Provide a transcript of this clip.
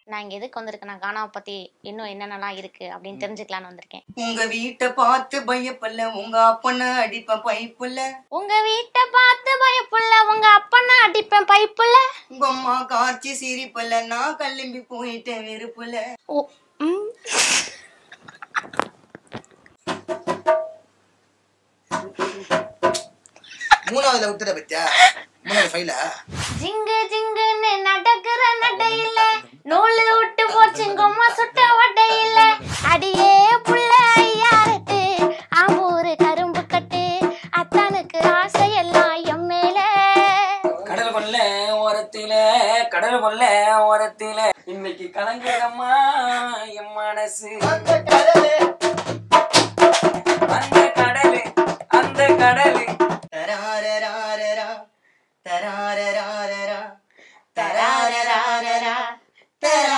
நான் இங்க எதுக்கு வந்திருக்கேன் நான் கானாவை பத்தி இன்னும் என்னென்னலாம் இருக்கு அப்படின்னு தெரிஞ்சுக்கலாம்னு வந்திருக்கேன் உங்க வீட்டை பார்த்து பயப்பல்ல உங்க அப்பனை அடிப்ப பைப்புல உங்க வீட்டை பார்த்து பயப்புள்ள உங்க அப்பனா அடிப்பேன் பைப்புல உங்க அம்மா காய்ச்சி சிரிப்பல்ல நான் கிளம்பி போயிட்டேன் வெறுப்புல ஓ ம் மூணாவதுல விட்டுற பத்தியா மூணாவது ஃபைல ஜிங்கு ஜிங்குன்னு நடக்கிற நடையில நூலு விட்டு போச்சுங்கம்மா சுட்ட வடையில அடியே புள்ள ஐயாரத்து ஆம்பூரு கரும்பு கட்டு அத்தானுக்கு ஆசையெல்லாம் எம் மேல கடல் கொள்ள ஓரத்தில கடல் கொள்ள ஓரத்தில இன்னைக்கு கலங்குறம்மா என் மனசு அந்த கடலு அந்த கடலு தராரராரரா தராரராரரா தராரராரரா தரா